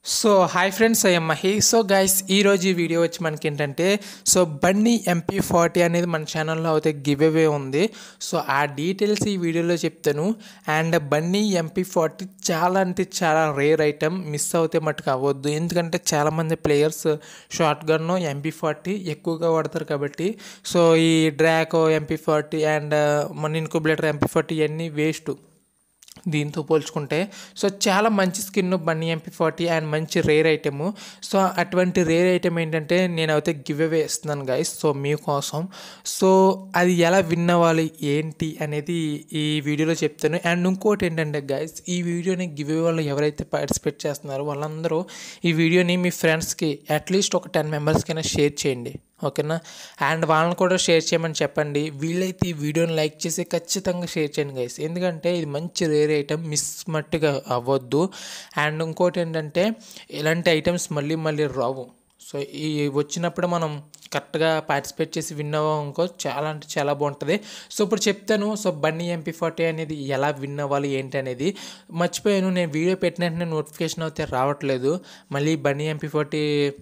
so hi friends I'm Mahi so guys ఈరోజు ఈ video వచ్చి మనకి ఏంటంటే సో బండి ఎంపీ ఫార్టీ అనేది మన ఛానల్లో అయితే గివ్ అవే ఉంది సో ఆ డీటెయిల్స్ ఈ వీడియోలో చెప్తాను అండ్ బండి ఎంపీ ఫార్టీ చాలా అంటే చాలా రేర్ ఐటమ్ మిస్ అవుతే మటుకు అవ్వద్దు ఎందుకంటే చాలామంది players short gun M P forty ఎక్కువగా వాడతారు కాబట్టి సో ఈ డ్రాకో ఎంపీ ఫార్టీ అండ్ మన ఇన్కుబులేటర్ ఎంపీ ఫార్టీ ఇవన్నీ వేస్ట్ దీంతో పోల్చుకుంటే సో చాలా మంచి skin bunny MP forty and మంచి రేర్ ఐటెము సో అటువంటి రేర్ ఐటెం ఏంటంటే నేను అయితే గివ్ అవే ఇస్తున్నాను గైస్ సో మీకోసం సో అది ఎలా విన్ అవ్వాలి ఏంటి అనేది ఈ వీడియోలో చెప్తాను అండ్ ఇంకోటి ఏంటంటే గైస్ ఈ వీడియోని గివ్ అవే వాళ్ళు ఎవరైతే పార్టిసిపేట్ చేస్తున్నారో వాళ్ళందరూ ఈ వీడియోని మీ ఫ్రెండ్స్కి అట్లీస్ట్ ఒక టెన్ మెంబర్స్కైనా షేర్ చేయండి ఓకేనా అండ్ వాళ్ళని కూడా షేర్ చేయమని చెప్పండి వీళ్ళైతే ఈ వీడియోని లైక్ చేసి ఖచ్చితంగా షేర్ చేయండి గైస్ ఎందుకంటే ఇది మంచి రేర్ ఐటమ్ మిస్ మట్టుగా అవ్వద్దు అండ్ ఇంకోటి ఏంటంటే ఇలాంటి ఐటమ్స్ మళ్ళీ మళ్ళీ రావు సో ఈ వచ్చినప్పుడు మనం కరెక్ట్గా పార్టిసిపేట్ చేసి విన్ అవ్వం ఇంకో చాలా అంటే చాలా బాగుంటుంది సో ఇప్పుడు చెప్తాను సో బన్నీ ఎంపీ ఫార్టీ అనేది ఎలా విన్ అవ్వాలి ఏంటి అనేది మర్చిపోయాను నేను వీడియో పెట్టిన వెంటనే నోటిఫికేషన్ అయితే రావట్లేదు మళ్ళీ బన్నీ ఎంపీ ఫార్టీ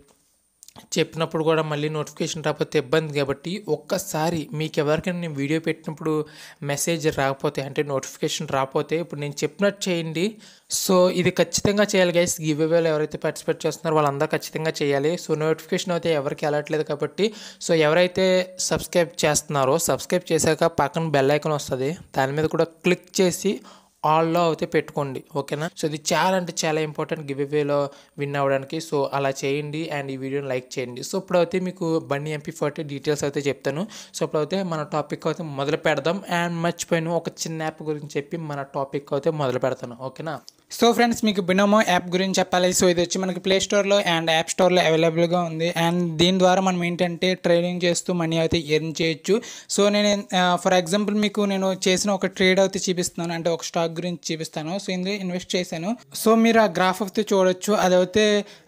చెప్పినప్పుడు కూడా మళ్ళీ నోటిఫికేషన్ రాకపోతే ఇబ్బంది కాబట్టి ఒక్కసారి మీకు ఎవరికైనా నేను వీడియో పెట్టినప్పుడు మెసేజ్ రాకపోతే అంటే నోటిఫికేషన్ రాకపోతే ఇప్పుడు నేను చెప్పినట్టు చేయండి సో ఇది ఖచ్చితంగా చేయాలి గైస్ గివ్ అవేలో ఎవరైతే పార్టిసిపేట్ చేస్తున్నారో వాళ్ళందరూ ఖచ్చితంగా చేయాలి సో నోటిఫికేషన్ అయితే ఎవరికి వెళ్ళట్లేదు కాబట్టి సో ఎవరైతే సబ్స్క్రైబ్ చేస్తున్నారో సబ్స్క్రైబ్ చేశాక పక్కన బెల్ ఐకాన్ వస్తుంది దాని మీద కూడా క్లిక్ చేసి ఆల్లో అయితే పెట్టుకోండి ఓకేనా సో ఇది చాలా అంటే చాలా ఇంపార్టెంట్ గివ్ అవేలో విన్ అవ్వడానికి సో అలా చేయండి అండ్ ఈ వీడియోని లైక్ చేయండి సో ఇప్పుడైతే మీకు బండి ఎంపీ ఫార్టీ డీటెయిల్స్ అయితే చెప్తాను సో ఇప్పుడైతే మన టాపిక్ అయితే మొదలు పెడదాం అండ్ మర్చిపోయాను ఒక చిన్న యాప్ గురించి చెప్పి మన టాపిక్ అయితే మొదలు పెడతాను ఓకేనా సో ఫ్రెండ్స్ మీకు బినోమో యాప్ గురించి చెప్పాలి సో ఇది వచ్చి మనకి ప్లే స్టోర్లో అండ్ యాప్ స్టోర్లో అవైలబుల్గా ఉంది అండ్ దీని ద్వారా మనం ఏంటంటే ట్రేడింగ్ చేస్తూ మనీ అయితే ఎర్న్ చేయొచ్చు సో నేను ఫర్ ఎగ్జాంపుల్ మీకు నేను చేసిన ఒక ట్రేడ్ అయితే చూపిస్తున్నాను అంటే ఒక స్టాక్ గురించి చూపిస్తాను సో ఇందులో ఇన్వెస్ట్ చేశాను సో మీరు ఆ గ్రాఫ్ అయితే చూడొచ్చు అదైతే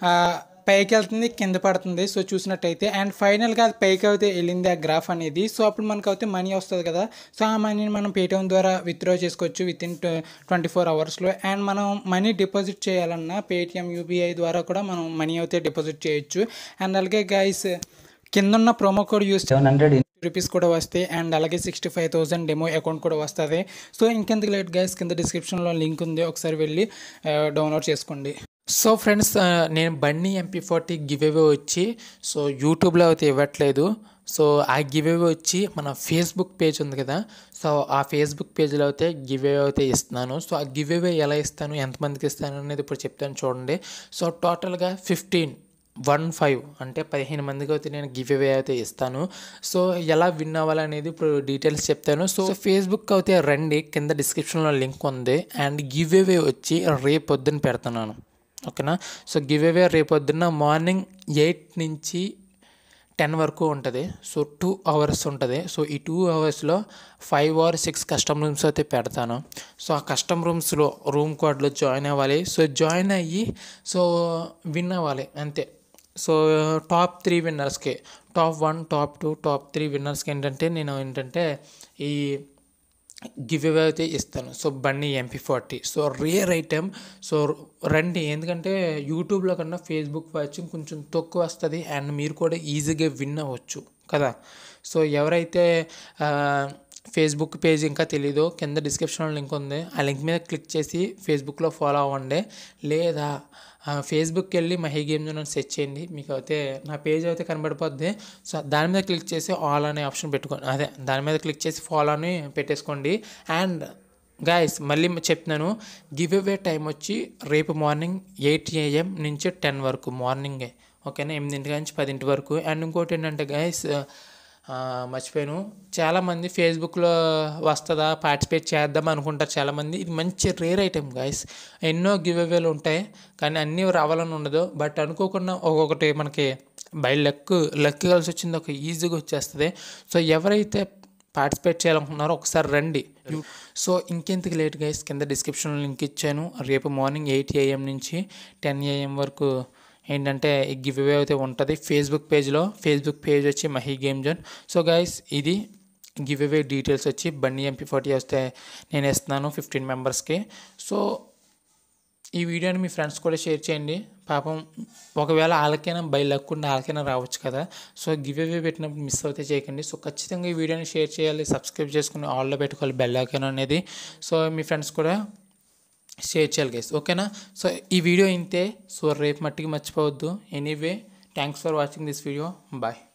పైకి వెళ్తుంది కింద పడుతుంది సో చూసినట్టయితే అండ్ ఫైనల్గా అది పైకి అయితే వెళ్ళింది ఆ గ్రాఫ్ అనేది సో అప్పుడు మనకు అయితే మనీ వస్తుంది కదా సో ఆ మనీని మనం పేటిఎం ద్వారా విత్డ్రా చేసుకోవచ్చు విత్ ఇన్ ట్వంటీ ఫోర్ అవర్స్లో అండ్ మనం మనీ డిపాజిట్ చేయాలన్నా పేటిఎం యూపీఐ ద్వారా కూడా మనం మనీ అయితే డిపాజిట్ చేయొచ్చు అండ్ అలాగే గైస్ కింద ఉన్న promo code use seven hundred rupees కూడా వస్తాయి అండ్ అలాగే sixty five thousand demo account కూడా వస్తుంది సో ఇంకెందుకు లేట్ గైస్ కింద డిస్క్రిప్షన్లో లింక్ ఉంది ఒకసారి వెళ్ళి డౌన్లోడ్ చేసుకోండి సో ఫ్రెండ్స్ నేను బండి ఎంపీ ఫార్టీ గివ్ అవే వచ్చి సో యూట్యూబ్లో అయితే ఇవ్వట్లేదు సో ఆ గివ్ అవే వచ్చి మన ఫేస్బుక్ పేజ్ ఉంది కదా సో ఆ ఫేస్బుక్ పేజ్లో అయితే గివ్ అవే అయితే ఇస్తున్నాను సో ఆ గివ్ అవే ఎలా ఇస్తాను ఎంతమందికి ఇస్తాను అనేది ఇప్పుడు చెప్తాను చూడండి సో టోటల్గా ఫిఫ్టీన్ వన్ ఫైవ్ అంటే పదిహేను మందికి అయితే నేను గివ్ అవే అయితే ఇస్తాను సో ఎలా విన్ అవ్వాలనేది ఇప్పుడు డీటెయిల్స్ చెప్తాను సో ఫేస్బుక్ అయితే రండి కింద డిస్క్రిప్షన్లో లింక్ ఉంది అండ్ గివ్ అవే వచ్చి రేపు పొద్దున్న పెడుతున్నాను ఓకేనా సో గివ్ అవే రేపు పొద్దున్న మార్నింగ్ ఎయిట్ నుంచి టెన్ వరకు ఉంటుంది సో టూ అవర్స్ ఉంటుంది సో ఈ టూ అవర్స్లో five or six custom rooms అయితే పెడతాను సో ఆ కస్టమ్ రూమ్స్లో రూమ్ కోడ్లో జాయిన్ అవ్వాలి సో జాయిన్ అయ్యి సో విన్ అవ్వాలి అంతే సో టాప్ త్రీ విన్నర్స్కి top one top two top three విన్నర్స్కి ఏంటంటే నేను ఏంటంటే ఈ గివ్ అవే అయితే ఇస్తాను so bunny MP forty so rare item so రండి ఎందుకంటే యూట్యూబ్లో కన్నా ఫేస్బుక్ వాచింగ్ కొంచెం తక్కువ వస్తుంది అండ్ మీరు కూడా ఈజీగా విన్ అవ్వచ్చు కదా సో ఎవరైతే ఫేస్బుక్ పేజ్ ఇంకా తెలీదో కింద డిస్క్రిప్షన్లో లింక్ ఉంది ఆ లింక్ మీద క్లిక్ చేసి ఫేస్బుక్లో ఫాలో అవ్వండి లేదా ఫేస్బుక్కి వెళ్ళి మహీ గేమ్ జోన్ అని సెర్చ్ చేయండి మీకు అయితే నా పేజ్ అయితే కనబడిపోద్ది సో దాని మీద క్లిక్ చేసి ఆల్ అనే ఆప్షన్ పెట్టుకోండి అదే దాని మీద క్లిక్ చేసి ఫాలో అని పెట్టేసుకోండి అండ్ గాయస్ మళ్ళీ చెప్తున్నాను గివ్ అవే టైం వచ్చి రేపు మార్నింగ్ ఎయిట్ ఏఎం నుంచి టెన్ వరకు మార్నింగే ఓకేనా ఎనిమిదింటి నుంచి పదింటి వరకు అండ్ ఇంకోటి ఏంటంటే గాయస్ మర్చిపోయాను చాలామంది ఫేస్బుక్లో వస్తుందా పార్టిసిపేట్ చేద్దాం అనుకుంటారు చాలామంది ఇది మంచి రేర్ ఐటెం గాయస్ ఎన్నో గివ్ అవేలు ఉంటాయి కానీ అన్నీ రావాలని ఉండదు బట్ అనుకోకుండా ఒక్కొక్కటి మనకి బై లక్ లక్ కలిసి వచ్చింది ఒక ఈజీగా వచ్చేస్తుంది సో ఎవరైతే పార్టిసిపేట్ చేయాలనుకున్నారో ఒకసారి రండి సో ఇంకెందుకు లేట్ గైస్ కింద డిస్క్రిప్షన్లో లింక్ ఇచ్చాను రేపు మార్నింగ్ ఎయిట్ ఏఎం నుంచి టెన్ ఏఎం వరకు ఏంటంటే గివ్ అవే అయితే ఉంటుంది ఫేస్బుక్ పేజ్లో ఫేస్బుక్ పేజ్ వచ్చి Mahi game zone so guys ఇది గివ్ అవే డీటెయిల్స్ వచ్చి బండి ఎంపీ ఫార్టీ వస్తే నేను ఇస్తున్నాను ఫిఫ్టీన్ మెంబర్స్కి సో ఈ వీడియోని మీ ఫ్రెండ్స్ కూడా షేర్ చేయండి పాపం ఒకవేళ వాళ్ళకైనా బై లక్కుండా వాళ్ళకైనా రావచ్చు కదా సో గివ్ అవే పెట్టినప్పుడు మిస్ అవుతే చేయకండి సో ఖచ్చితంగా ఈ వీడియోని షేర్ చేయాలి సబ్స్క్రైబ్ చేసుకుని ఆల్లో పెట్టుకోవాలి బెల్ ఐకాన్ అనేది సో మీ ఫ్రెండ్స్ కూడా షేర్ చేయాలి గైస్ ఓకేనా సో ఈ వీడియో ఇంతే సో రేపు మట్టికి మర్చిపోవద్దు anyway thanks for watching this video bye